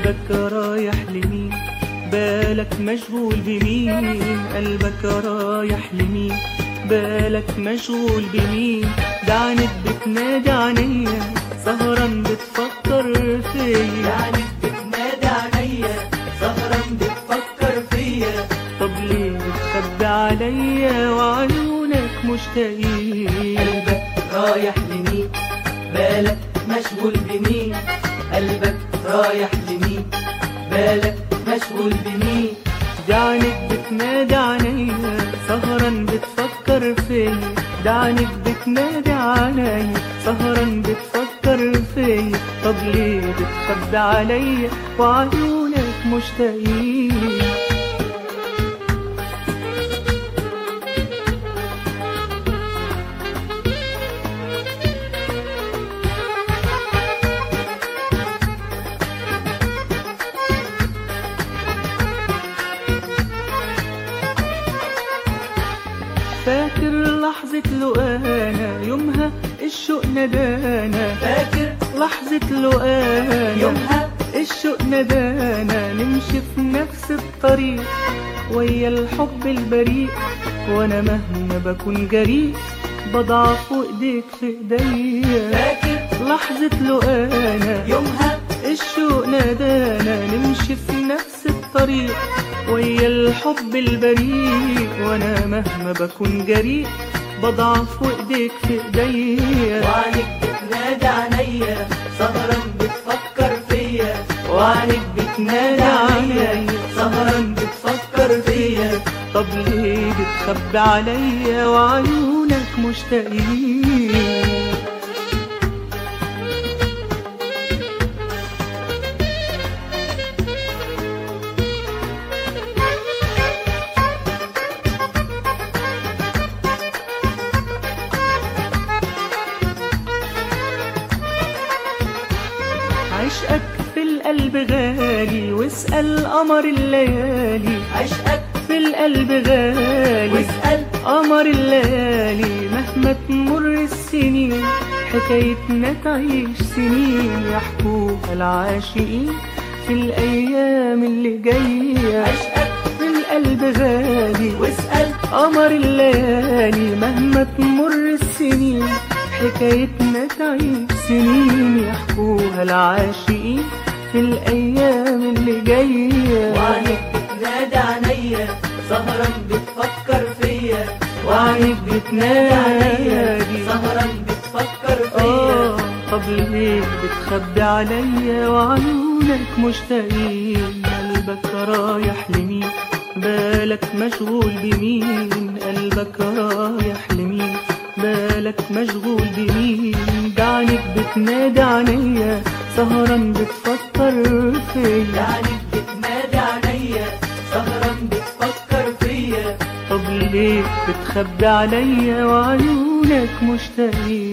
قلبك رايح لمين بالك مشغول بمين قلبك رايح لمين بالك مشغول بمين ده عنك بتنادي عينيا سهران بتفكر فيا يعني بتنادى عليا سهرا بتفكر فيا طب ليه بتخبي عليا وعيونك مشتاقين قلبك رايح لمين بالك مشغول بمين قلبك رايح لمين بالك مشغول بمين دعنك بتنادي عليا سهرا بتفكر فيا دعنك بتنادي عليا سهرا بتفكر فيا طب ليه بتخبي عليا وعيونك مشتاقين فاكر لحظة لقانا يومها الشوق ندانا فاكر لحظة لقانا يومها الشوق ندانا نمشي في نفس الطريق ويا الحب البريء وانا مهما بكون جريء بضعف وايديك في ايديا فاكر لحظة لقانا يومها الشوق نادانا نمشي في نفس الطريق ويا الحب البريء وانا مهما بكون جريء بضعف وايديك في ايديا وعنك بتنادى عليا سهرا بتفكر فيا وعنك بتنادى عليا سهرا بتفكر فيا طب ليه بتخبي عليا وعيونك مشتاقين عشقك في القلب غالي واسأل قمر الليالي عشقك في القلب غالي واسأل قمر الليالي مهما تمر السنين حكايتنا تعيش سنين يحكوها العاشقين في الأيام اللي جاية عشقك في القلب غالي واسأل قمر الليالي مهما تمر السنين حكايتنا تعيش سنين يحكوها العاشقين في الأيام اللي جاية وعنك بتنادى عليا سهرا بتفكر فيا وعنك بتنادى عليا بتنادي سهرا بتفكر فيا آه طب ليه بتخبي عليا وعيونك مشتاقين قلبك رايح لمين بالك مشغول بمين قلبك رايح لمين بالك مشغول بمين دعنك بتنادي عليا سهرا بتفكر فيا يعني بتنادى عليا سهرا بتفكر فيا طب ليه بتخبي عليا وعيونك مشتاقين